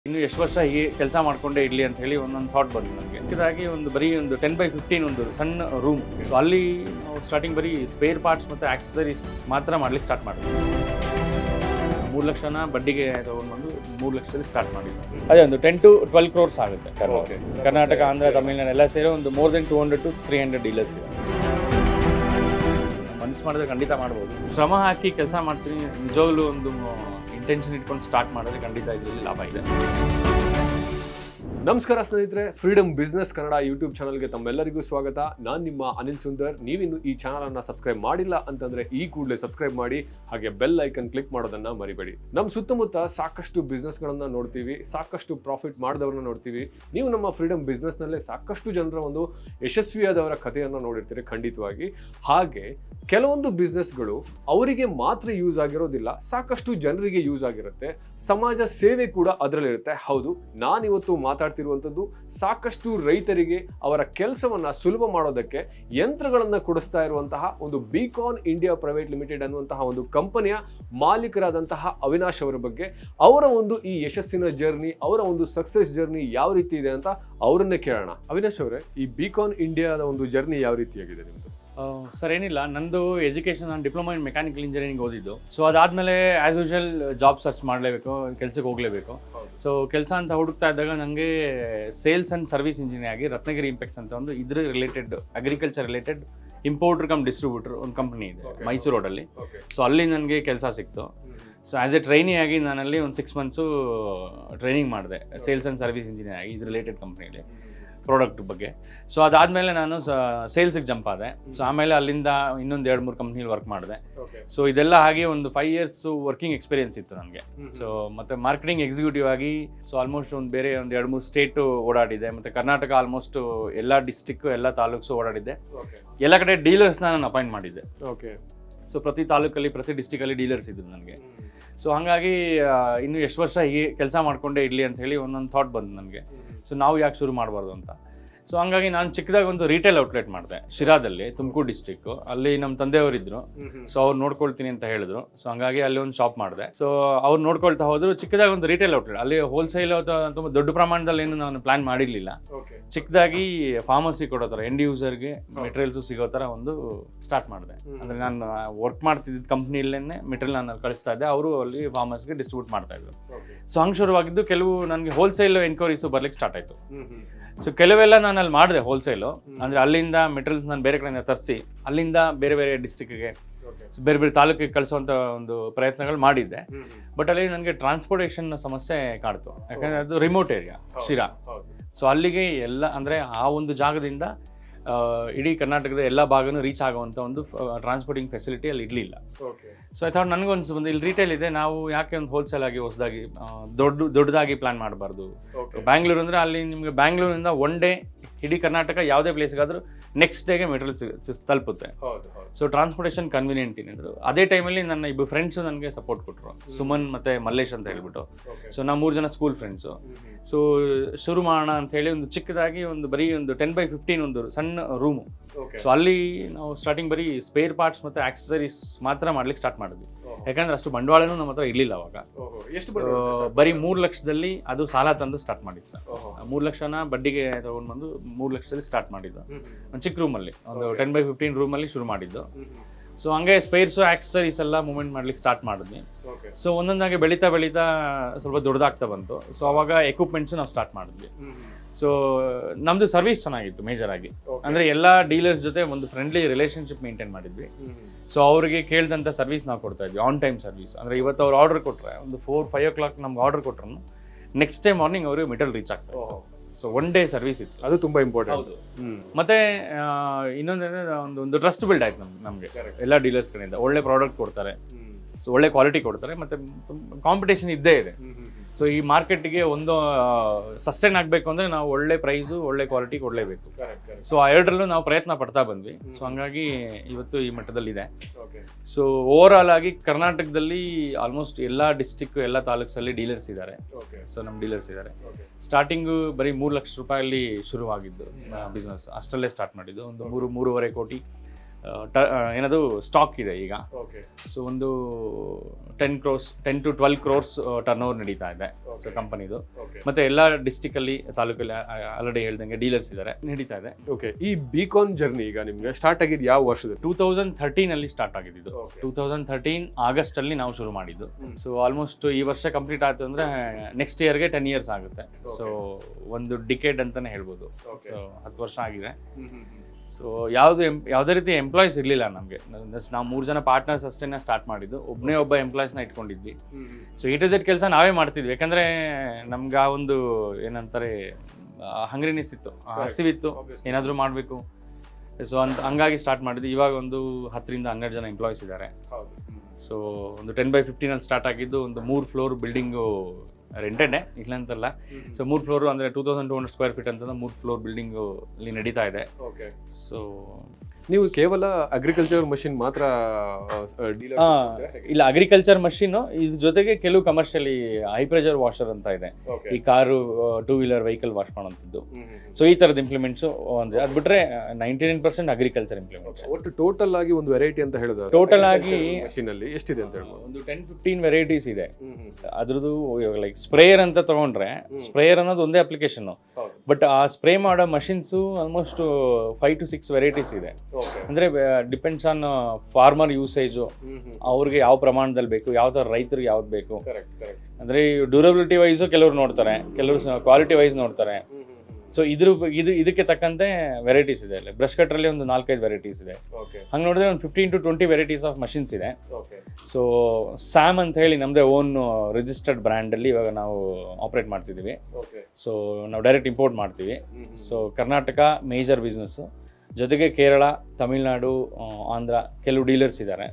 ಇನ್ನು ಎಷ್ಟು ವರ್ಷ ಹೀಗೆ ಕೆಲಸ ಮಾಡ್ಕೊಂಡೇ ಇರಲಿ ಅಂತ ಹೇಳಿ ಒಂದೊಂದು ಥಾಟ್ ಬಂತು ನನಗೆ ಇದಾಗಿ ಒಂದು ಬರೀ ಒಂದು ಟೆನ್ ಬೈ ಫಿಫ್ಟೀನ್ ಒಂದು ಸಣ್ಣ ರೂಮ್ ಸೊ ಅಲ್ಲಿ ನಾವು ಸ್ಟಾರ್ಟಿಂಗ್ ಬರೀ ಸ್ಪೇರ್ ಪಾರ್ಟ್ಸ್ ಮತ್ತು ಆಕ್ಸಸರೀಸ್ ಮಾತ್ರ ಮಾಡ್ಲಿಕ್ಕೆ ಸ್ಟಾರ್ಟ್ ಮಾಡಿದ್ವಿ ಮೂರು ಲಕ್ಷನ ಬಡ್ಡಿಗೆ ತಗೊಂಡ್ಬಂದು ಮೂರು ಲಕ್ಷದಲ್ಲಿ ಸ್ಟಾರ್ಟ್ ಮಾಡಿದ್ವಿ ಅದೇ ಒಂದು ಟೆನ್ ಟು ಟ್ವೆಲ್ ಕ್ರೋರ್ಸ್ ಆಗುತ್ತೆ Okay. ಕರ್ನಾಟಕ ಆಂಧ್ರ ತಮಿಳ್ನಾಡು ಎಲ್ಲ ಸೇರಿ ಒಂದು more than two hundred to three hundred dealers ಇದೆ ಮನಸ್ಸು ಮಾಡಿದ್ರೆ ಖಂಡಿತ ಮಾಡ್ಬೋದು ಶ್ರಮ ಹಾಕಿ ಕೆಲಸ ಮಾಡ್ತೀನಿ ನಿಜವಾಗ್ಲೂ ಒಂದು ಇಂಟೆನ್ಷನ್ ಇಟ್ಕೊಂಡು ಸ್ಟಾರ್ಟ್ ಮಾಡಿದ್ರೆ ಖಂಡಿತ ಇದರಲ್ಲಿ ಲಾಭ ಇದೆ ನಮಸ್ಕಾರ ಸ್ನೇಹಿತರೆ ಫ್ರೀಡಮ್ ಬಿಸ್ನೆಸ್ ಕನ್ನಡ ಯೂಟ್ಯೂಬ್ ಚಾನಲ್ಗೆ ತಮ್ಮೆಲ್ಲರಿಗೂ ಸ್ವಾಗತ ನಾನು ನಿಮ್ಮ ಅನಿಲ್ ಸುಂದರ್ ನೀವಿನ್ನು ಈ ಚಾನಲ್ ಅನ್ನ ಸಬ್ಸ್ಕ್ರೈಬ್ ಮಾಡಿಲ್ಲ ಅಂತಂದ್ರೆ ಈ ಕೂಡಲೇ ಸಬ್ಸ್ಕ್ರೈಬ್ ಮಾಡಿ ಹಾಗೆ ಬೆಲ್ ಐಕನ್ ಕ್ಲಿಕ್ ಮಾಡೋದನ್ನ ಮರಿಬೇಡಿ ನಮ್ಮ ಸುತ್ತಮುತ್ತ ಸಾಕಷ್ಟು ಬಿಸ್ನೆಸ್ ಗಳನ್ನ ನೋಡ್ತೀವಿ ಸಾಕಷ್ಟು ಪ್ರಾಫಿಟ್ ಮಾಡಿದವ್ರನ್ನ ನೋಡ್ತೀವಿ ನೀವು ನಮ್ಮ ಫ್ರೀಡಮ್ ಬಿಸ್ನೆಸ್ ನಲ್ಲೇ ಸಾಕಷ್ಟು ಜನರ ಒಂದು ಯಶಸ್ವಿಯಾದವರ ಕಥೆಯನ್ನ ನೋಡಿರ್ತೀರಿ ಖಂಡಿತವಾಗಿ ಹಾಗೆ ಕೆಲವೊಂದು ಬಿಸ್ನೆಸ್ಗಳು ಅವರಿಗೆ ಮಾತ್ರ ಯೂಸ್ ಆಗಿರೋದಿಲ್ಲ ಸಾಕಷ್ಟು ಜನರಿಗೆ ಯೂಸ್ ಆಗಿರುತ್ತೆ ಸಮಾಜ ಸೇವೆ ಕೂಡ ಅದರಲ್ಲಿರುತ್ತೆ ಹೌದು ನಾನಿವತ್ತು ಮಾತಾಡ್ತಿರುವಂಥದ್ದು ಸಾಕಷ್ಟು ರೈತರಿಗೆ ಅವರ ಕೆಲಸವನ್ನ ಸುಲಭ ಮಾಡೋದಕ್ಕೆ ಯಂತ್ರಗಳನ್ನ ಕೊಡಿಸ್ತಾ ಇರುವಂತಹ ಒಂದು ಬಿಕಾನ್ ಇಂಡಿಯಾ ಪ್ರೈವೇಟ್ ಲಿಮಿಟೆಡ್ ಅನ್ನುವಂತಹ ಒಂದು ಕಂಪನಿಯ ಮಾಲೀಕರಾದಂತಹ ಅವಿನಾಶ್ ಅವರ ಬಗ್ಗೆ ಅವರ ಒಂದು ಈ ಯಶಸ್ಸಿನ ಜರ್ನಿ ಅವರ ಒಂದು ಸಕ್ಸಸ್ ಜರ್ನಿ ಯಾವ ರೀತಿ ಇದೆ ಅಂತ ಅವರನ್ನೇ ಕೇಳೋಣ ಅವಿನಾಶ್ ಅವರೇ ಈ ಬಿಕಾನ್ ಇಂಡಿಯಾದ ಒಂದು ಜರ್ನಿ ಯಾವ ರೀತಿಯಾಗಿದೆ ನಿಮ್ದು ಸರ್ ಏನಿಲ್ಲ ನಂದು ಎಜುಕೇಷನ್ ನಾನು ಡಿಪ್ಲೊಮಾ ಇನ್ ಮೆಕ್ಯಾನಿಕಲ್ ಇಂಜಿನಿಯರಿಂಗ್ ಓದಿದ್ದು ಸೊ ಅದಾದಮೇಲೆ ಆ್ಯಸ್ ಯೂಶುವಲ್ ಜಾಬ್ ಸರ್ಚ್ ಮಾಡಲೇಬೇಕು ಕೆಲ್ಸಕ್ಕೆ ಹೋಗಲೇಬೇಕು ಸೊ ಕೆಲಸ ಅಂತ ಹುಡುಕ್ತಾ ಇದ್ದಾಗ ನನಗೆ ಸೇಲ್ಸ್ ಆ್ಯಂಡ್ ಸರ್ವಿಸ್ ಇಂಜಿನಿಯರ್ ಆಗಿ ರತ್ನಗಿರಿ ಇಂಪೆಕ್ಸ್ ಅಂತ ಒಂದು ಇದ್ರ related agriculture related importer cum distributor ಒಂದು ಕಂಪನಿ ಇದೆ Okay. ಮೈಸೂರು ರೋಡಲ್ಲಿ ಸೊ ಅಲ್ಲಿ ನನಗೆ ಕೆಲಸ ಸಿಕ್ತು ಸೊ ಆ್ಯಸ್ ಎ ಟ್ರೈನಿ ಆಗಿ ನಾನಲ್ಲಿ ಒಂದು ಸಿಕ್ಸ್ ಮಂತ್ಸು ಟ್ರೈನಿಂಗ್ ಮಾಡಿದೆ ಸೇಲ್ಸ್ ಆ್ಯಂಡ್ ಸರ್ವಿಸ್ ಇಂಜಿನಿಯರ್ ಆಗಿ ಇದು ರಿಲೇಟೆಡ್ ಕಂಪ್ನಿಲಿ ಪ್ರಾಡಕ್ಟ್ ಬಗ್ಗೆ ಸೊ ಅದಾದಮೇಲೆ ನಾನು ಸೇಲ್ಸಿಗೆ ಜಂಪ್ ಆದೆ ಸೊ ಆಮೇಲೆ ಅಲ್ಲಿಂದ ಇನ್ನೊಂದು ಎರಡು ಮೂರು ಕಂಪ್ನಿಲಿ ವರ್ಕ್ ಮಾಡಿದೆ ಸೊ ಇದೆಲ್ಲ ಹಾಗೆ ಒಂದು ಫೈವ್ ಇಯರ್ಸ್ ವರ್ಕಿಂಗ್ ಎಕ್ಸ್ಪೀರಿಯನ್ಸ್ ಇತ್ತು ನನಗೆ ಸೊ ಮತ್ತೆ ಮಾರ್ಕೆಟಿಂಗ್ ಎಕ್ಸಿಕ್ಯೂಟಿವ್ ಆಗಿ ಸೊ ಆಲ್ಮೋಸ್ಟ್ ಒಂದು ಬೇರೆ ಒಂದು ಎರಡು ಮೂರು ಸ್ಟೇಟು ಓಡಾಡಿದೆ ಮತ್ತೆ ಕರ್ನಾಟಕ ಆಲ್ಮೋಸ್ಟ್ ಎಲ್ಲ ಡಿಸ್ಟಿಕ್ ಎಲ್ಲ ತಾಲೂಕ್ಸು ಓಡಾಡಿದ್ದೆ ಎಲ್ಲ ಕಡೆ ಡೀಲರ್ಸ್ನ ನಾನು ಅಪಾಯಿಂಟ್ ಮಾಡಿದ್ದೆ ಓಕೆ ಸೊ ಪ್ರತಿ ತಾಲೂಕಲ್ಲಿ ಪ್ರತಿ ಡಿಸ್ಟಿಕಲ್ಲಿ ಡೀಲರ್ಸ್ ಇದ್ರು ನನಗೆ ಸೊ ಹಾಗಾಗಿ ಆ, ಇನ್ನು ಎಷ್ಟು ವರ್ಷ ಹೀಗೆ ಕೆಲಸ ಮಾಡ್ಕೊಂಡೇ ಇರಲಿ ಅಂತ ಹೇಳಿ ಒಂದೊಂದು ಥಾಟ್ ಬಂತು ನನಗೆ ಸೊ ನಾವು ಯಾಕೆ ಶುರು ಮಾಡಬಾರ್ದು ಅಂತ ಸೊ ಹಂಗಾಗಿ ನಾನು ಚಿಕ್ಕದಾಗಿ ಒಂದು ರಿಟೇಲ್ ಔಟ್ಲೆಟ್ ಮಾಡಿದೆ ಶಿರಾದಲ್ಲಿ ತುಮಕೂರು ಡಿಸ್ಟಿಕ್ಕು ಅಲ್ಲಿ ನಮ್ಮ ತಂದೆಯವರಿದ್ರು ಸೊ ಅವ್ರು ನೋಡ್ಕೊಳ್ತೀನಿ ಅಂತ ಹೇಳಿದ್ರು ಸೊ ಹಂಗಾಗಿ ಅಲ್ಲಿ ಒಂದು ಶಾಪ್ ಮಾಡಿದೆ ಸೊ ಅವ್ರು ನೋಡ್ಕೊಳ್ತಾ ಹೋದ್ರು ಚಿಕ್ಕದಾಗಿ ಒಂದು ರಿಟೇಲ್ ಔಟ್ಲೆಟ್ ಅಲ್ಲಿ ಹೋಲ್ಸೇಲ್ ತುಂಬ ದೊಡ್ಡ ಪ್ರಮಾಣದಲ್ಲಿ ಏನು ನಾನು ಪ್ಲಾನ್ ಮಾಡಿರಲಿಲ್ಲ ಓಕೆ ಚಿಕ್ಕದಾಗಿ ಫಾರ್ಮಸಿ ಕೊಡೋ ಥರ ಎಂಡ್ ಯೂಸರ್ಗೆ ಮೆಟೀರಿಯಲ್ಸು ಸಿಗೋ ಥರ ಒಂದು ಸ್ಟಾರ್ಟ್ ಮಾಡಿದೆ ಅಂದರೆ ನಾನು ವರ್ಕ್ ಮಾಡ್ತಿದ್ದ ಕಂಪ್ನಿಯಲ್ಲೇ ಮೆಟೀರಿಯಲ್ ನಾನು ಅಲ್ಲಿ ಕಳಿಸ್ತಾ ಇದ್ದೆ ಅವರು ಅಲ್ಲಿ ಫಾರ್ಮರ್ಸ್ಗೆ ಡಿಸ್ಟ್ರಿಬ್ಯೂಟ್ ಮಾಡ್ತಾ ಇದ್ರು ಸೊ ಹಂಗೆ ಶುರುವಾಗಿದ್ದು ಕೆಲವು ನನಗೆ ಹೋಲ್ಸೇಲ್ ಎನ್ಕ್ವೈರೀಸು ಬರ್ಲಿಕ್ಕೆ ಸ್ಟಾರ್ಟ್ ಆಯಿತು ಸೊ ಕೆಲವೆಲ್ಲ ನಾನು ಅಲ್ಲಿ ಮಾಡಿದೆ ಹೋಲ್ಸೇಲು ಅಂದರೆ ಅಲ್ಲಿಂದ ಮೆಟೀರಿಯಲ್ಸ್ ನಾನು ಬೇರೆ ಕಡೆಯಿಂದ ತರಿಸಿ ಅಲ್ಲಿಂದ ಬೇರೆ ಬೇರೆ ಡಿಸ್ಟಿಕ್ಗೆ ಬೇರೆ ಬೇರೆ ತಾಲೂಕಿಗೆ ಕಳಿಸುವಂಥ ಒಂದು ಪ್ರಯತ್ನಗಳು ಮಾಡಿದ್ದೆ ಬಟ್ ಅಲ್ಲಿ ನನಗೆ ಟ್ರಾನ್ಸ್ಪೋರ್ಟೇಷನ್ ಸಮಸ್ಯೆ ಕಾಡ್ತು ಯಾಕಂದರೆ ಅದು ರಿಮೋಟ್ ಏರಿಯಾ ಶಿರಾ ಸೊ ಅಲ್ಲಿಗೆ ಎಲ್ಲ ಅಂದರೆ ಆ ಒಂದು ಜಾಗದಿಂದ ಆ, ಇಡೀ ಕರ್ನಾಟಕದ ಎಲ್ಲ ಭಾಗನೂ ರೀಚ್ ಆಗುವಂಥ ಒಂದು ಟ್ರಾನ್ಸ್ಪೋರ್ಟಿಂಗ್ ಫೆಸಿಲಿಟಿ ಅಲ್ಲಿ ಇರಲಿಲ್ಲ ಸೊ ಐ ಥಾಟ್ ನನಗೊಂದು ಒಂದು ಇಲ್ಲಿ ರಿಟೇಲ್ ಇದೆ ನಾವು ಯಾಕೆ ಒಂದು ಹೋಲ್ಸೇಲ್ ಆಗಿ ಹೊಸದಾಗಿ ದೊಡ್ಡ ದೊಡ್ಡದಾಗಿ ಪ್ಲಾನ್ ಮಾಡಬಾರ್ದು ಬ್ಯಾಂಗ್ಳೂರು ಅಂದರೆ ಅಲ್ಲಿ ನಿಮಗೆ ಬ್ಯಾಂಗ್ಳೂರಿಂದ ಒನ್ ಡೇ ಇಡೀ ಕರ್ನಾಟಕ ಯಾವುದೇ ಪ್ಲೇಸ್ಗಾದರೂ ನೆಕ್ಸ್ಟ್ ಡೇಗೆ ಮೆಟೀರಿಯಲ್ ತಲುಪುತ್ತೆ ಸೊ ಟ್ರಾನ್ಸ್ಪೋರ್ಟೇಷನ್ ಕನ್ವೀನಿಯಂಟ್ ಏನಿದ್ರು ಅದೇ ಟೈಮಲ್ಲಿ ನನ್ನ ಇಬ್ಬರು ಫ್ರೆಂಡ್ಸು ನನಗೆ ಸಪೋರ್ಟ್ ಕೊಟ್ಟರು ಸುಮನ್ ಮತ್ತು ಮಲ್ಲೇಶ್ ಅಂತ ಹೇಳ್ಬಿಟ್ಟು ಸೊ ನಾವು ಮೂರು ಜನ ಸ್ಕೂಲ್ ಫ್ರೆಂಡ್ಸು ಸೊ ಶುರು ಮಾಡೋಣ ಅಂತ ಹೇಳಿ ಒಂದು ಚಿಕ್ಕದಾಗಿ ಒಂದು ಬರೀ ಒಂದು ಟೆನ್ ಬೈ ಫಿಫ್ಟೀನ್ ಒಂದು ಸಣ್ಣ ರೂಮು ಸೊ ಅಲ್ಲಿ ನಾವು ಸ್ಟಾರ್ಟಿಂಗ್ ಬರೀ ಸ್ಪೇರ್ ಪಾರ್ಟ್ಸ್ ಮತ್ತು ಆಕ್ಸಸರೀಸ್ ಮಾತ್ರ ಮಾಡ್ಲಿಕ್ಕೆ ಸ್ಟಾರ್ಟ್ ಮಾಡಿದ್ವಿ ಯಾಕಂದ್ರೆ ಅಷ್ಟು ಬಂಡವಾಳನೂ ನಮ್ಮ ಹತ್ರ ಇರಲಿಲ್ಲ ಅವಾಗ ಎಷ್ಟು So, ಬರೀ ಮೂರು ಲಕ್ಷದಲ್ಲಿ ಅದು ಸಾಲ ತಂದು ಸ್ಟಾರ್ಟ್ ಮಾಡಿದ್ದು ಸರ್ ಮೂರು ಲಕ್ಷನ ಬಡ್ಡಿಗೆ ತಗೊಂಡ್ಬಂದು ಮೂರು ಲಕ್ಷದಲ್ಲಿ ಸ್ಟಾರ್ಟ್ ಮಾಡಿದ್ದು ಒಂದು ಚಿಕ್ಕ ರೂಮಲ್ಲಿ ಒಂದು Okay. ಟೆನ್ ಬೈ ಫಿಫ್ಟೀನ್ ರೂಮಲ್ಲಿ ಶುರು ಮಾಡಿದ್ದು ಸೊ ಹಂಗೆ ಸ್ಪೇರ್ಸು ಆಕ್ಸಸರೀಸ್ ಎಲ್ಲ ಮೂವ್ಮೆಂಟ್ ಮಾಡ್ಲಿಕ್ಕೆ ಸ್ಟಾರ್ಟ್ ಮಾಡಿದ್ವಿ ಸೊ ಒಂದೊಂದಾಗಿ ಬೆಳೀತಾ ಬೆಳೀತಾ ಸ್ವಲ್ಪ ದೊಡ್ಡದಾಗ್ತಾ ಬಂತು ಸೊ ಅವಾಗ ಎಕ್ವಿಪ್ಮೆಂಟ್ಸು ನಾವು ಸ್ಟಾರ್ಟ್ ಮಾಡಿದ್ವಿ ಸೊ ನಮ್ಮದು ಸರ್ವಿಸ್ ಚೆನ್ನಾಗಿತ್ತು ಮೇಜರ್ ಆಗಿ ಅಂದರೆ ಎಲ್ಲ ಡೀಲರ್ಸ್ ಜೊತೆ ಒಂದು ಫ್ರೆಂಡ್ಲಿ ರಿಲೇಷನ್ಶಿಪ್ ಮೇಂಟೈನ್ ಮಾಡಿದ್ವಿ ಸೊ ಅವರಿಗೆ ಕೇಳಿದಂಥ ಸರ್ವಿಸ್ ನಾವು ಕೊಡ್ತಾ ಇದ್ವಿ ಆನ್ ಟೈಮ್ ಸರ್ವಿಸ್ ಅಂದರೆ ಇವತ್ತು ಅವ್ರು ಆರ್ಡರ್ ಕೊಟ್ಟರೆ ಒಂದು ಫೋರ್ ಫೈವ್ ಓ ಕ್ಲಾಕ್ ನಮ್ಗೆ ಆರ್ಡರ್ ಕೊಟ್ರು ನೆಕ್ಸ್ಟ್ ಡೇ ಮಾರ್ನಿಂಗ್ ಅವ್ರಿಗೆ ಮೆಟಲ್ ರೀಚ್ ಆಗ್ತಾರೆ ಸೊ ಒನ್ ಡೇ ಸರ್ವಿಸ್ ಇತ್ತು ಅದು ತುಂಬಾ ಇಂಪಾರ್ಟೆಂಟ್ ಹೌದು ಮತ್ತೆ ಆ, ಇನ್ನೊಂದೇನೆ ಒಂದು ಒಂದು ಟ್ರಸ್ಟ್ ಬಿಲ್ಡ್ ಆಯ್ತು ನಮ್ಗೆ ನಮಗೆ ಎಲ್ಲ ಡೀಲರ್ಸ್ ಕಡೆಯಿಂದ ಒಳ್ಳೆ ಪ್ರಾಡಕ್ಟ್ ಕೊಡ್ತಾರೆ ಸೊ ಒಳ್ಳೆ ಕ್ವಾಲಿಟಿ ಕೊಡ್ತಾರೆ ಮತ್ತೆ ಕಾಂಪಿಟೇಷನ್ ಇದ್ದೇ ಇದೆ ಸೊ ಈ ಮಾರ್ಕೆಟ್ಗೆ ಒಂದು ಸಸ್ಟೈನ್ ಆಗಬೇಕು ಅಂದರೆ ನಾವು ಒಳ್ಳೆ ಪ್ರೈಸು ಒಳ್ಳೆ ಕ್ವಾಲಿಟಿ ಕೊಡಲೇಬೇಕು ಸೊ ಆ ಎರಡರಲ್ಲೂ ನಾವು ಪ್ರಯತ್ನ ಪಡ್ತಾ ಬಂದ್ವಿ ಸೊ ಹಂಗಾಗಿ ಇವತ್ತು ಈ ಮಟ್ಟದಲ್ಲಿದೆ ಸೊ ಓವರ್ ಆಲ್ ಆಗಿ ಕರ್ನಾಟಕದಲ್ಲಿ ಆಲ್ಮೋಸ್ಟ್ ಎಲ್ಲ ಡಿಸ್ಟಿಕ್ ಎಲ್ಲ ತಾಲೂಕ್ಸಲ್ಲಿ ಡೀಲರ್ಸ್ ಇದ್ದಾರೆ ಸೊ ನಮ್ಮ ಡೀಲರ್ಸ್ ಇದ್ದಾರೆ ಸ್ಟಾರ್ಟಿಂಗು ಬರೀ ಮೂರು ಲಕ್ಷ ರೂಪಾಯಲ್ಲಿ ಶುರುವಾಗಿದ್ದು ಬಿಸ್ನೆಸ್ ಅಷ್ಟರಲ್ಲೇ ಸ್ಟಾರ್ಟ್ ಮಾಡಿದ್ದು ಒಂದು ಮೂರು ಮೂರುವರೆ ಕೋಟಿ ಏನದು ಸ್ಟಾಕ್ ಇದೆ ಈಗ ಓಕೆ ಸೊ ಒಂದು ten crores ten to twelve crores turnover ನಡೀತಾ ಇದೆ ಸೊ ಕಂಪನಿದು ಓಕೆ ಮತ್ತೆ ಎಲ್ಲ ಡಿಸ್ಟಿಕಲ್ಲಿ ತಾಲೂಕಲ್ಲಿ ಆಲ್ರೆಡಿ ಹೇಳ್ದಂಗೆ ಡೀಲರ್ಸ್ ಇದ್ದಾರೆ ನಡೀತಾ ಇದೆ ಓಕೆ ಈ ಬಿಕಾನ್ ಜರ್ನಿ ಈಗ ನಿಮ್ಗೆ ಸ್ಟಾರ್ಟ್ ಆಗಿದ್ದು ಯಾವ ವರ್ಷದಲ್ಲಿ ಟೂ ತೌಸಂಡ್ ಥರ್ಟೀನಲ್ಲಿ ಸ್ಟಾರ್ಟ್ ಆಗಿದ್ದು Okay. ಟೂ ತೌಸಂಡ್ ಥರ್ಟೀನ್ ಆಗಸ್ಟಲ್ಲಿ ನಾವು ಶುರು ಮಾಡಿದ್ದು ಹ್ಮ್. ಸೊ ಆಲ್ಮೋಸ್ಟ್ ಈ ವರ್ಷ ಕಂಪ್ಲೀಟ್ ಆಯ್ತು ಅಂದರೆ ನೆಕ್ಸ್ಟ್ ಇಯರ್ಗೆ ಟೆನ್ ಇಯರ್ಸ್ ಆಗುತ್ತೆ ಸೊ ಒಂದು ಡಿಕೇಡ್ ಅಂತಲೇ ಹೇಳ್ಬೋದು Okay. ಸೊ ಹತ್ತು ವರ್ಷ ಆಗಿದೆ ಸೊ ಯಾವುದು ಎಂ ಯಾವುದೇ ರೀತಿ ಎಂಪ್ಲಾಯೀಸ್ ಇರಲಿಲ್ಲ ನಮಗೆ ನಾವು ಮೂರು ಜನ ಪಾರ್ಟ್ನರ್ಸ್ ಅಷ್ಟೇ ಸ್ಟಾರ್ಟ್ ಮಾಡಿದ್ದು ಒಬ್ಬನೇ ಒಬ್ಬ ಎಂಪ್ಲಾಯೀಸ್ನ ಇಟ್ಕೊಂಡಿದ್ವಿ ಸೊ ಇ ಟು ಜೆಡ್ ಕೆಲಸ ನಾವೇ ಮಾಡ್ತಿದ್ವಿ ಯಾಕಂದರೆ ನಮ್ಗೆ ಆ ಒಂದು ಏನಂತಾರೆ ಹಂಗ್ರಿನೆಸ್ ಇತ್ತು ಆ ಹಸಿವಿತ್ತು ಏನಾದರೂ ಮಾಡಬೇಕು ಸೊ ಅಂತ ಹಂಗಾಗಿ ಸ್ಟಾರ್ಟ್ ಮಾಡಿದ್ವಿ ಇವಾಗ ಒಂದು ಹತ್ತರಿಂದ ಹನ್ನೆರಡು ಜನ ಎಂಪ್ಲಾಯೀಸ್ ಇದ್ದಾರೆ ಹೌದು ಸೊ ಒಂದು ಟೆನ್ ಬೈ ಫಿಫ್ಟೀನಲ್ಲಿ ಸ್ಟಾರ್ಟ್ ಆಗಿದ್ದು ಒಂದು ಮೂರು ಫ್ಲೋರ್ ಬಿಲ್ಡಿಂಗು ರೆಂಟೆಡೇ ಇಲ್ಲ ಅಂತಲ್ಲ ಸೊ ಮೂರು ಫ್ಲೋರ್ ಅಂದರೆ two thousand two hundred square feet ಅಂತಂದ್ರೆ ಮೂರು ಫ್ಲೋರ್ ಬಿಲ್ಡಿಂಗು ಇಲ್ಲಿ ನಡೀತಾ ಇದೆ ಓಕೆ ಸೊ ನೀವು ಕೇವಲ ಅಗ್ರಿಕಲ್ಚರ್ ಮಷಿನ್ ಮಾತ್ರ ಡೀಲರ್ ಇಲ್ಲ ಅಗ್ರಿಕಲ್ಚರ್ ಮಷೀನು ಇದ್ರ ಜೊತೆಗೆ ಕೆಲವು ಕಮರ್ಷಿಯಲಿ ಹೈ ಪ್ರೆಷರ್ ವಾಷರ್ ಅಂತ ಇದೆ ಓಕೆ ಈ car two wheeler vehicle wash ಮಾಡೋಂಥದ್ದು ಸೊ ಈ ಥರದ ಇಂಪ್ಲಿಮೆಂಟ್ಸು ಒಂದು ಅದು ಬಿಟ್ಟರೆ ninety nine percent agriculture implements ಒಟ್ಟು ಟೋಟಲ್ ಆಗಿ ಒಂದು ವೆರೈಟಿ ಅಂತ ಹೇಳಿದ್ರೆ Total ಆಗಿ- ಮಷೀನ್ ಅಲ್ಲಿ ಎಷ್ಟಿದೆ ಅಂತ ಹೇಳ್ಬೋದು ಒಂದು ಟೆನ್ ಫಿಫ್ಟೀನ್ ವೆರೈಟೀಸ್ ಇದೆ ಅದ್ರದ್ದು ಲೈಕ್ ಸ್ಪ್ರೇಯರ್ ಅಂತ ತಗೊಂಡ್ರೆ ಸ್ಪ್ರೇಯರ್ ಅನ್ನೋದು ಒಂದೇ ಅಪ್ಲಿಕೇಶನ್ ಹೌದು ಬಟ್ ಆ ಸ್ಪ್ರೇ ಮಾಡೋ machines almost five to six varieties ಇದೆ ಓಕೆ ಅಂದರೆ ಡಿಪೆಂಡ್ಸ್ ಆನ್ ಫಾರ್ಮರ್ ಯೂಸೇಜು ಅವ್ರಿಗೆ ಯಾವ ಪ್ರಮಾಣದಲ್ಲಿ ಬೇಕು ಯಾವ ಥರ ರೈತರಿಗೆ ಯಾವ್ದು ಬೇಕು ಕರೆಕ್ಟ್ ಕರೆಕ್ಟ್ ಅಂದರೆ ಡ್ಯೂರಬಿಲಿಟಿ ವೈಸು ಕೆಲವರು ನೋಡ್ತಾರೆ ಕೆಲವರು ಕ್ವಾಲಿಟಿ ವೈಸ್ ನೋಡ್ತಾರೆ ಸೊ ಇದ್ರ ಬ- ಇದು ಇದಕ್ಕೆ ತಕ್ಕಂತೆ ವೆರೈಟೀಸ್ ಇದೆ ಅಲ್ಲಿ ಬ್ರಷ್ ಕಟ್ರಲ್ಲಿ ಒಂದು ನಾಲ್ಕೈದು ವೆರೈಟೀಸ್ ಇದೆ ಓಕೆ ಹಂಗೆ ನೋಡಿದ್ರೆ ಒಂದು fifteen to twenty varieties of machines ಇದೆ ಓಕೆ ಸೊ ಸ್ಯಾಮ್ ಅಂತ ಹೇಳಿ ನಮ್ಮದೇ ಓನ್ ರಿಜಿಸ್ಟರ್ಡ್ ಬ್ರ್ಯಾಂಡಲ್ಲಿ ಇವಾಗ ನಾವು ಆಪ್ರೇಟ್ ಮಾಡ್ತಿದ್ದೀವಿ ಓಕೆ ಸೊ ನಾವು ಡೈರೆಕ್ಟ್ ಇಂಪೋರ್ಟ್ ಮಾಡ್ತೀವಿ ಸೊ ಕರ್ನಾಟಕ ಮೇಜರ್ ಬಿಸ್ನೆಸ್ಸು ಜೊತೆಗೆ ಕೇರಳ ತಮಿಳ್ನಾಡು ಆ, ಆಂಧ್ರ ಕೆಲವು ಡೀಲರ್ಸ್ ಇದ್ದಾರೆ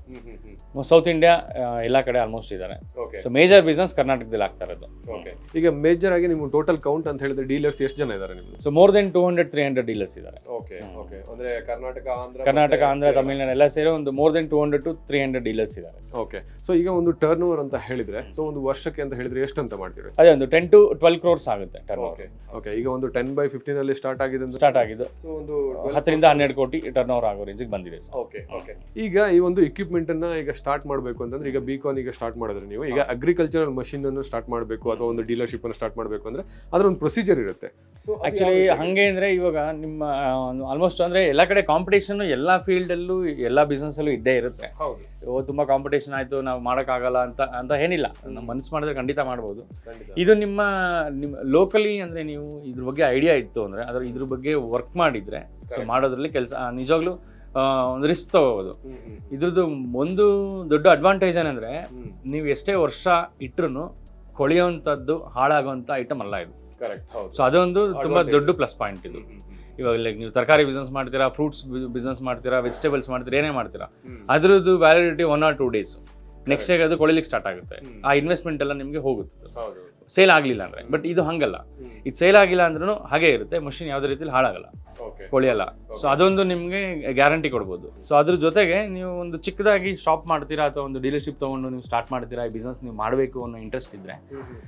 ಸೌತ್ ಇಂಡಿಯಾ ಎಲ್ಲ ಕಡೆ ಆಲ್ಮೋಸ್ಟ್ ಇದ್ದಾರೆ ಓಕೆ ಸೊ ಮೇಜರ್ ಬಿಸ್ನೆಸ್ ಕರ್ನಾಟಕದಲ್ಲಿ ಆಗ್ತಾ ಇರೋದು ಓಕೆ ಈಗ ಮೇಜರ್ ಆಗಿ ನಿಮ್ಮ ಟೋಟಲ್ ಕೌಂಟ್ ಅಂತ ಹೇಳಿದ್ರೆ ಡೀಲರ್ಸ್ ಎಷ್ಟು ಜನ ಇದ್ದಾರೆ ನಿಮ್ದು so more than two hundred three hundred dealers ಇದ್ದಾರೆ ಓಕೆ ಓಕೆ ಅಂದ್ರೆ ಕರ್ನಾಟಕ ಆಂಧ್ರ ಕರ್ನಾಟಕ ಆಂಧ್ರ ತಮಿಳ್ನಾಡು ಎಲ್ಲ ಸೇರಿ ಒಂದು more than two hundred to three hundred dealers ಇದ್ದಾರೆ ಓಕೆ ಸೊ ಈಗ ಒಂದು ಟರ್ನ್ ಓವರ್ ಅಂತ ಹೇಳಿದ್ರೆ ಸೊ ಒಂದು ವರ್ಷಕ್ಕೆ ಅಂತ ಹೇಳಿದ್ರೆ ಎಷ್ಟು ಅಂತ ಮಾಡ್ತೀರಿ ಅದೇ ಒಂದು ಟೆನ್ ಟು ಟ್ವೆಲ್ ಕ್ರೋರ್ಸ್ ಆಗುತ್ತೆ ಟರ್ನ್ ಓಕೆ ಓಕೆ ಈಗ ಒಂದು ಟೆನ್ ಬೈ ಫಿಫ್ಟೀನ್ ಅಲ್ಲಿ ಸ್ಟಾರ್ಟ್ ಆಗಿದೆ ಅಂದ್ರೆ ಸ್ಟಾರ್ಟ್ ಆಗಿದ್ದು ಸೊ ಒಂದು ಹತ್ತರಿಂದ ಹನ್ನೆರಡು ಕೋಟಿ ಟರ್ನ್ ಓವರ್ ಆಗೋ ರೇಂಜಿಗೆ ಬಂದಿದೆ ಸರ್ ಓಕೆ ಓಕೆ ಈಗ ಈ ಒಂದು equipment ಅನ್ನ ಈಗ ಸ್ಟಾರ್ಟ್ ಮಾಡಬೇಕು ಅಂತಂದ್ರೆ ಈಗ ಬಿಕಾನ್ ಈಗ ಸ್ಟಾರ್ಟ್ ಮಾಡಿದ್ರೆ ನೀವು ಈಗ ಅಗ್ರಿಕಲ್ಚರಲ್ ಮಷಿನ್ ಅನ್ನು ಸ್ಟಾರ್ಟ್ ಮಾಡಬೇಕು ಅಥವಾ ಒಂದು ಡೀಲರ್ಶಿಪ್ ಅನ್ನು ಸ್ಟಾರ್ಟ್ ಮಾಡಬೇಕು ಅಂದ್ರೆ ಅದ್ರ ಒಂದು ಪ್ರೊಸೀಜರ್ ಇರುತ್ತೆ ಆಕ್ಚುಲಿ ಹಂಗೆ ಅಂದ್ರೆ ಇವಾಗ ನಿಮ್ಮ ಆಲ್ಮೋಸ್ಟ್ ಅಂದ್ರೆ ಎಲ್ಲ ಕಡೆ ಕಾಂಪಿಟೇಷನ್ ಎಲ್ಲ ಫೀಲ್ಡಲ್ಲೂ ಎಲ್ಲ ಬಿಸ್ನೆಸ್ಸಲ್ಲೂ ಇದ್ದೇ ಇರುತ್ತೆ ಹೌದು ಓ ತುಂಬಾ ಕಾಂಪಿಟೇಷನ್ ಆಯ್ತು ನಾವು ಮಾಡೋಕ್ಕಾಗಲ್ಲ ಅಂತ ಅಂತ ಏನಿಲ್ಲ ನಮ್ಮ ಮನಸ್ಸು ಮಾಡಿದ್ರೆ ಖಂಡಿತ ಮಾಡ್ಬೋದು ಖಂಡಿತ ಇದು ನಿಮ್ಮ ನಿಮ್ಮ ಲೋಕಲಿ ಅಂದ್ರೆ ನೀವು ಇದ್ರ ಬಗ್ಗೆ ಐಡಿಯಾ ಇತ್ತು ಅಂದ್ರೆ ಅದ್ರ ಇದ್ರ ಬಗ್ಗೆ ವರ್ಕ್ ಮಾಡಿದ್ರೆ ಸೊ Correct. ಮಾಡೋದ್ರಲ್ಲಿ ಕೆಲಸ ನಿಜವಾಗ್ಲೂ ಆ, ಒಂದು ರಿಸ್ಕ್ ತಗೋಬೋದು ಹ್ಮ್, ಹ್ಮ್, ಇದ್ರದ್ದು ಒಂದು ದೊಡ್ಡ ಅಡ್ವಾಂಟೇಜ್ ಏನಂದ್ರೆ ಹ್ಮ್. ನೀವು ಎಷ್ಟೇ ವರ್ಷ ಇಟ್ರು ಕೊಳೆಯುವಂಥದ್ದು ಹಾಳಾಗುವಂಥ ಐಟಮ್ ಅಲ್ಲ ಇದು ಕರೆಕ್ಟ್ ಹೌದು ಸೊ ಅದೊಂದು ತುಂಬಾ Advantage. ದೊಡ್ಡ ಪ್ಲಸ್ ಪಾಯಿಂಟ್ ಇದು ಹ್ಮ್, ಹ್ಮ್, ಇವಾಗ ಲೈಕ್ ನೀವು ತರಕಾರಿ ಬಿಸ್ನೆಸ್ ಮಾಡ್ತೀರಾ ಫ್ರೂಟ್ಸ್ ಬಿಸ್ನೆಸ್ ಮಾಡ್ತೀರಾ ವೆಜಿಟೇಬಲ್ಸ್ ಮಾಡ್ತೀರಾ ಏನೇ ಮಾಡ್ತೀರಾ ಹ್ಮ್. ಅದ್ರದ್ದು validity one or two days next day ಅದು ಕೊಳಿಲಿಕ್ಕೆ ಸ್ಟಾರ್ಟ್ ಆಗುತ್ತೆ ಹ್ಮ್. ಆ ಇನ್ವೆಸ್ಟ್ಮೆಂಟ್ ಎಲ್ಲ ನಿಮಗೆ ಹೋಗುತ್ತೆ ಹೌದು ಸೇಲ್ ಆಗಲಿಲ್ಲ ಅಂದ್ರೆ ಬಟ್ ಇದು ಹಂಗಲ್ಲ ಹ್ಮ್. ಇದು ಸೇಲ್ ಆಗಿಲ್ಲ ಅಂದ್ರೂ ಹಾಗೆ ಇರುತ್ತೆ ಮಷಿನ್ ಯಾವುದೇ ರೀತಿಲಿ ಹಾಳಾಗಲ್ಲ ಓಕೆ ಕೊಳಿಯಲ್ಲ ಸೊ ಅದೊಂದು ನಿಮಗೆ ಗ್ಯಾರಂಟಿ ಕೊಡ್ಬೋದು ಸೊ ಅದ್ರ ಜೊತೆಗೆ ನೀವು ಒಂದು ಚಿಕ್ಕದಾಗಿ ಶಾಪ್ ಮಾಡ್ತೀರಾ ಅಥವಾ ಒಂದು ಡೀಲರ್ಶಿಪ್ ತೊಗೊಂಡು ನೀವು ಸ್ಟಾರ್ಟ್ ಮಾಡ್ತೀರಾ ಈ ಬಿಸ್ನೆಸ್ ನೀವು ಮಾಡಬೇಕು ಅನ್ನೋ ಇಂಟ್ರೆಸ್ಟ್ ಇದ್ರೆ ಹ್ಮ್, ಹ್ಮ್.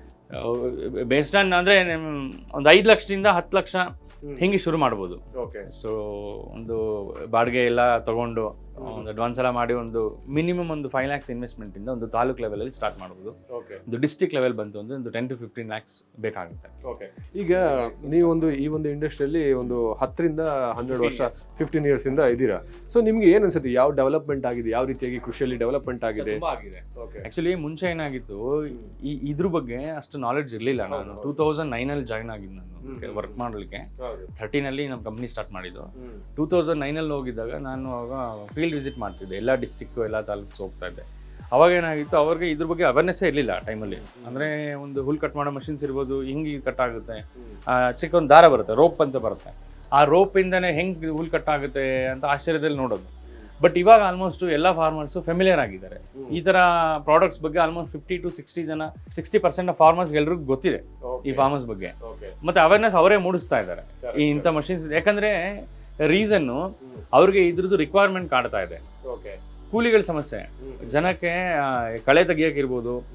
ಬೇಸ್ಡ್ ಆನ್ ಅಂದರೆ ಒಂದು ಐದು ಲಕ್ಷದಿಂದ ಹತ್ತು ಲಕ್ಷ ಹ್ಮ್. ಹಿಂಗೆ ಶುರು ಮಾಡ್ಬೋದು ಓಕೆ ಸೊ ಒಂದು ಬಾಡಿಗೆ ಎಲ್ಲ ತಗೊಂಡು ಒಂದು ಅಡ್ವಾನ್ಸ್ ಎಲ್ಲ ಮಾಡಿ ಒಂದು ಮಿನಿಮಮ್ ಒಂದು ಫೈವ್ ಲ್ಯಾಕ್ಸ್ ಇನ್ವೆಸ್ಟ್ಮೆಂಟಿಂದ ಒಂದು ತಾಲೂಕ್ ಲೆವೆಲಲ್ಲಿ ಸ್ಟಾರ್ಟ್ ಮಾಡ್ಬೋದು ಓಕೆ ಒಂದು ಡಿಸ್ಟಿಕ್ ಲೆವೆಲ್ ಬಂತು ಅಂದ್ರೆ ಒಂದು ಟೆನ್ ಟು ಫಿಫ್ಟೀನ್ ಲ್ಯಾಕ್ಸ್ ಬೇಕಾಗುತ್ತೆ ಓಕೆ ಈಗ ನೀವೊಂದು ಈ ಒಂದು ಇಂಡಸ್ಟ್ರಿಯಲ್ಲಿ ಒಂದು ಹತ್ತರಿಂದ ಹನ್ನೆರಡು ವರ್ಷ ಫಿಫ್ಟೀನ್ ಇಯರ್ಸ್ ಇಂದ ಇದ್ದೀರಾ ಸೊ ನಿಮ್ಗೆ ಏನ್ ಅನ್ಸುತ್ತೆ ಯಾವ ಡೆವಲಪ್ಮೆಂಟ್ ಆಗಿದೆ ಯಾವ ರೀತಿಯಾಗಿ ಕೃಷಿಯಲ್ಲಿ ಡೆವಲಪ್ಮೆಂಟ್ ಆಗಿದೆ ಆಗಿದೆ ಓಕೆ ಆಕ್ಚುಲಿ ಮುಂಚೆ ಏನಾಗಿತ್ತು ಈ ಇದ್ರ ಬಗ್ಗೆ ಅಷ್ಟು ನಾಲೆಡ್ಜ್ ಇರಲಿಲ್ಲ ನಾನು ಹೌದು, ಟೂ ತೌಸಂಡ್ ನೈನಲ್ಲಿ ಜಾಯ್ನ್ ಆಗಿದ್ದು ನಾನು ಹ್ಮ್. ವರ್ಕ್ ಮಾಡಲಿಕ್ಕೆ ಹೌದು ಥರ್ಟೀನಲ್ಲಿ ನಮ್ಮ ಕಂಪ್ನಿ ಸ್ಟಾರ್ಟ್ ಮಾಡಿದ್ದು ಟೂ ತೌಸಂಡ್ ನೈನಲ್ಲಿ ಹೋಗಿದ್ದಾಗ ನಾನು ಅವಾಗ ಫೀಲ್ಡ್ ವಿಸಿಟ್ ಮಾಡ್ತಿದ್ದೆ ಎಲ್ಲ ಡಿಸ್ಟಿಕ್ಕು ಎಲ್ಲ ತಾಲೂಕ್ಸ್ ಹೋಗ್ತಾ ಇದ್ದೆ ಅವಾಗ ಏನಾಗಿತ್ತು ಅವ್ರಿಗೆ ಇದ್ರ ಬಗ್ಗೆ ಅವೇರ್ನೆಸ್ಸೇ ಇರಲಿಲ್ಲ ಟೈಮಲ್ಲಿ ಅಂದರೆ ಒಂದು ಹುಲ್ ಕಟ್ ಮಾಡೋ ಮಷಿನ್ಸ್ ಇರ್ಬೋದು ಹಿಂಗೆ ಕಟ್ ಆಗುತ್ತೆ ಆ, ಚಿಕ್ಕ ಒಂದು ದಾರ ಬರುತ್ತೆ ರೋಪ್ ಅಂತ ಬರುತ್ತೆ ಆ ರೋಪಿಂದನೇ ಹೆಂಗೆ ಹುಲ್ ಕಟ್ ಆಗುತ್ತೆ ಅಂತ ಆಶ್ಚರ್ಯದಲ್ಲಿ ನೋಡೋದು ಬಟ್ ಇವಾಗ ಆಲ್ಮೋಸ್ಟ್ ಎಲ್ಲ ಫಾರ್ಮರ್ಸು ಫೆಮಿಲಿಯರ್ ಆಗಿದ್ದಾರೆ ಈ ಥರ ಪ್ರಾಡಕ್ಟ್ಸ್ ಬಗ್ಗೆ ಆಲ್ಮೋಸ್ಟ್ ಫಿಫ್ಟಿ ಟು ಸಿಕ್ಸ್ಟಿ ಜನ ಸಿಕ್ಸ್ಟಿ ಪರ್ಸೆಂಟ್ ಆಫ್ ಫಾರ್ಮರ್ಸ್ ಎಲ್ರಿಗೂ ಗೊತ್ತಿದೆ ಈ ಫಾರ್ಮರ್ಸ್ ಬಗ್ಗೆ ಓಕೆ ಮತ್ತೆ ಅವೇರ್ನೆಸ್ ಅವರೇ ಮೂಡಿಸ್ತಾ ಇದ್ದಾರೆ ಈ ಇಂಥ ಮಷಿನ್ಸ್ ಯಾಕಂದ್ರೆ ರೀಸನ್ನು ಅವ್ರಿಗೆ ಇದ್ರದ್ದು ರಿಕ್ವೈರ್ಮೆಂಟ್ ಕಾಡ್ತಾ ಇದೆ ಓಕೆ ಕೂಲಿಗಳ ಸಮಸ್ಯೆ ಜನಕ್ಕೆ ಆ, ಕಳೆ ತೆಗಿಯೋಕ್ಕಿರ್ಬೋದು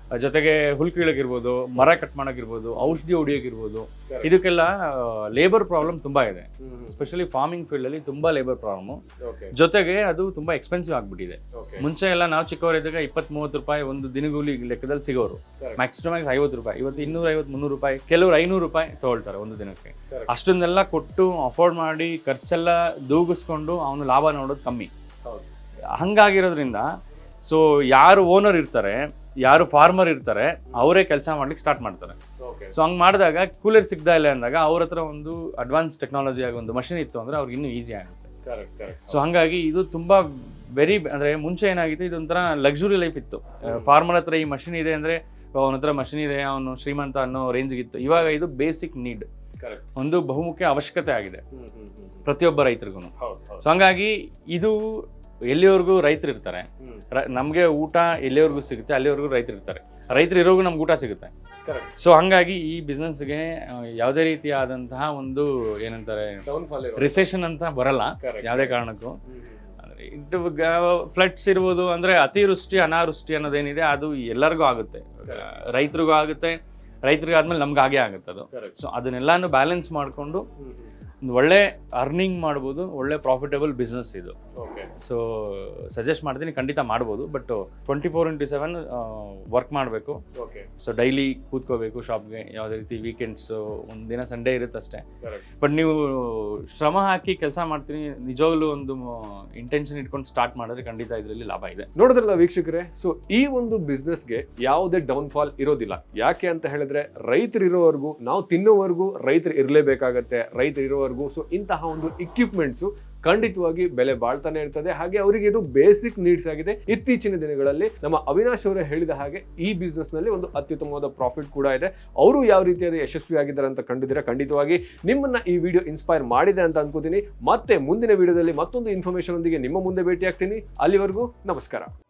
ಜೊತೆಗೆ ಹುಲ್ ಕೀಳಕ್ಕಿರ್ಬೋದು ಮರ ಕಟ್ ಮಾಡಕ್ಕಿರ್ಬೋದು ಔಷಧಿ ಹೊಡಿಯೋಕಿರ್ಬೋದು Correct. ಇದಕ್ಕೆಲ್ಲ ಲೇಬರ್ ಪ್ರಾಬ್ಲಮ್ ತುಂಬಾ ಇದೆ ಎಸ್ಪೆಷಲಿ ಫಾರ್ಮಿಂಗ್ ಫೀಲ್ಡ್ ಅಲ್ಲಿ ತುಂಬಾ ಲೇಬರ್ ಪ್ರಾಬ್ಲಮ್ ಜೊತೆಗೆ ಅದು ತುಂಬಾ ಎಕ್ಸ್ಪೆನ್ಸಿವ್ ಆಗ್ಬಿಟ್ಟಿದೆ ಮುಂಚೆ ಎಲ್ಲ ನಾವು ಚಿಕ್ಕವರಿದ್ದಾಗ ಇಪ್ಪತ್ತ್ ಮೂವತ್ತು ರೂಪಾಯಿ ಒಂದು ದಿನಗೂಲಿ ಲೆಕ್ಕದಲ್ಲಿ ಸಿಗೋರು Correct. ಮ್ಯಾಕ್ಸಿಮಮ್ ಆಗಿ ಐವತ್ತು ರೂಪಾಯಿ ಇವತ್ತು ಇನ್ನೂರ ಐವತ್ತು ಮುನ್ನೂರು ರೂಪಾಯಿ ಕೆಲವರು ಐನೂರು ರೂಪಾಯಿ ತಗೊಳ್ತಾರೆ ಒಂದು ದಿನಕ್ಕೆ Correct. ಅಷ್ಟನ್ನೆಲ್ಲ ಕೊಟ್ಟು ಅಫೋರ್ಡ್ ಮಾಡಿ ಖರ್ಚೆಲ್ಲ ದೂಗಿಸ್ಕೊಂಡು ಅವನು ಲಾಭ ನೋಡೋದು ಕಮ್ಮಿ ಹೌದು. ಹಂಗಾಗಿರೋದ್ರಿಂದ ಸೊ ಯಾರು ಓನರ್ ಇರ್ತಾರೆ ಯಾರು ಫಾರ್ಮರ್ ಇರ್ತಾರೆ ಅವರೇ ಕೆಲಸ ಮಾಡ್ಲಿಕ್ಕೆ ಸ್ಟಾರ್ಟ್ ಮಾಡ್ತಾರೆ ಸೊ ಹಂಗೆ ಮಾಡಿದಾಗ ಕೂಲರ್ ಸಿಗ್ತಾ ಇಲ್ಲ ಅಂದಾಗ ಅವ್ರ ಹತ್ರ ಒಂದು ಅಡ್ವಾನ್ಸ್ ಟೆಕ್ನಾಲಜಿ ಆಗಿ ಒಂದು ಮಷಿನ್ ಇತ್ತು ಅಂದ್ರೆ ಅವ್ರಿಗೆ ಇನ್ನೂ ಈಸಿ ಆಗುತ್ತೆ ಸೊ ಹಂಗಾಗಿ ಇದು ತುಂಬಾ ವೆರಿ ಅಂದ್ರೆ ಮುಂಚೆ ಏನಾಗಿತ್ತು ಇದೊಂಥರ ಲಕ್ಸುರಿ ಲೈಫ್ ಇತ್ತು ಫಾರ್ಮರ್ ಹತ್ರ ಈ ಮಷಿನ್ ಇದೆ ಅಂದ್ರೆ ಅವನ ಹತ್ರ ಮಷಿನ್ ಇದೆ ಅವನು ಶ್ರೀಮಂತ ಅನ್ನೋ ರೇಂಜ್ಗೆ ಇತ್ತು ಇವಾಗ ಇದು ಬೇಸಿಕ್ ನೀಡ್ ಒಂದು ಬಹುಮುಖ್ಯ ಅವಶ್ಯಕತೆ ಆಗಿದೆ ಪ್ರತಿಯೊಬ್ಬ ರೈತರಿಗೂ ಸೊ ಹಂಗಾಗಿ ಇದು ಎಲ್ಲಿವರೆಗೂ ರೈತರು ಇರ್ತಾರೆ ರ- ನಮ್ಗೆ ಊಟ ಎಲ್ಲಿವರೆಗೂ ಸಿಗುತ್ತೆ ಅಲ್ಲಿವರೆಗೂ ರೈತರು ಇರ್ತಾರೆ ರೈತರು ಇರೋರ್ಗು ನಮ್ಗೆ ಊಟ ಸಿಗುತ್ತೆ ಸೊ ಹಂಗಾಗಿ ಈ ಬಿಸ್ನೆಸ್ಗೆ ಯಾವುದೇ ರೀತಿಯಾದಂತಹ ಒಂದು ಏನಂತಾರೆ ರಿಸೆಷನ್ ಅಂತ ಬರಲ್ಲ ಯಾವುದೇ ಕಾರಣಕ್ಕೂ ಅಂದ್ರೆ ಇದು ಫ್ಲಡ್ಸ್ ಇರ್ಬೋದು ಅಂದ್ರೆ ಅತಿವೃಷ್ಟಿ ಅನಾವೃಷ್ಟಿ ಅನ್ನೋದೇನಿದೆ ಅದು ಎಲ್ಲರಿಗೂ ಆಗುತ್ತೆ ರೈತರಿಗೂ ಆಗುತ್ತೆ ರೈತರಿಗೆ ಆದ್ಮೇಲೆ ನಮ್ಗೆ ಆಗೇ ಆಗುತ್ತೆ ಅದು ಸೊ ಅದನ್ನೆಲ್ಲಾನು ಬ್ಯಾಲೆನ್ಸ್ ಮಾಡಿಕೊಂಡು ಒಂದು ಒಳ್ಳೆ ಅರ್ನಿಂಗ್ ಮಾಡ್ಬೋದು ಒಳ್ಳೆ ಪ್ರಾಫಿಟಬಲ್ ಬಿಸ್ನೆಸ್ ಇದು ಸೊ ಸಜೆಸ್ಟ್ ಮಾಡ್ತೀನಿ ಖಂಡಿತ ಮಾಡ್ಬೋದು but twenty four into seven work ಮಾಡಬೇಕು ಸೊ ಡೈಲಿ ಕೂತ್ಕೋಬೇಕು ಶಾಪ್ಗೆ ಯಾವುದೇ ರೀತಿ ವೀಕೆಂಡ್ಸ್ ಒಂದು ದಿನ ಸಂಡೇ ಇರುತ್ತೆ ಅಷ್ಟೇ ಬಟ್ ನೀವು ಶ್ರಮ ಹಾಕಿ ಕೆಲಸ ಮಾಡ್ತೀನಿ ನಿಜವಾಗ್ಲೂ ಒಂದು ಇಂಟೆನ್ಷನ್ ಇಟ್ಕೊಂಡು ಸ್ಟಾರ್ಟ್ ಮಾಡಿದ್ರೆ ಖಂಡಿತ ಇದರಲ್ಲಿ ಲಾಭ ಇದೆ ನೋಡಿದ್ರಲ್ಲ ವೀಕ್ಷಕರೇ ಸೊ ಈ ಒಂದು ಬಿಸ್ನೆಸ್ಗೆ ಯಾವುದೇ ಡೌನ್ ಫಾಲ್ ಇರೋದಿಲ್ಲ ಯಾಕೆ ಅಂತ ಹೇಳಿದ್ರೆ ರೈತರು ಇರೋವರೆಗೂ ನಾವು ತಿನ್ನೋವರೆಗೂ ರೈತರು ಇರಲೇಬೇಕಾಗತ್ತೆ ರೈತರು ಇರೋವರೆಗೂ ಸೊ ಇಂತಹ ಒಂದು ಇಕ್ವಿಪ್ಮೆಂಟ್ಸು ಖಂಡಿತವಾಗಿ ಬೆಲೆ ಬಾಳ್ತಾನೆ ಇರ್ತದೆ ಹಾಗೆ ಅವರಿಗೆ ಇದು ಬೇಸಿಕ್ ನೀಡ್ಸ್ ಆಗಿದೆ ಇತ್ತೀಚಿನ ದಿನಗಳಲ್ಲಿ ನಮ್ಮ ಅವಿನಾಶ್ ಅವರೇ ಹೇಳಿದ ಹಾಗೆ ಈ ಬಿಸ್ನೆಸ್ ನಲ್ಲಿ ಒಂದು ಅತ್ಯುತ್ತಮವಾದ ಪ್ರಾಫಿಟ್ ಕೂಡ ಇದೆ ಅವರು ಯಾವ ರೀತಿಯಾದ ಯಶಸ್ವಿ ಆಗಿದ್ದಾರೆ ಅಂತ ಕಂಡಿದ್ದೀರಾ ಖಂಡಿತವಾಗಿ ನಿಮ್ಮನ್ನ ಈ ವಿಡಿಯೋ ಇನ್ಸ್ಪೈರ್ ಮಾಡಿದೆ ಅಂತ ಅನ್ಕೋತೀನಿ ಮತ್ತೆ ಮುಂದಿನ ವಿಡಿಯೋದಲ್ಲಿ ಮತ್ತೊಂದು ಇನ್ಫಾರ್ಮೇಶನ್ ಒಂದಿಗೆ ನಿಮ್ಮ ಮುಂದೆ ಭೇಟಿ ಆಗ್ತೀನಿ ಅಲ್ಲಿವರೆಗೂ ನಮಸ್ಕಾರ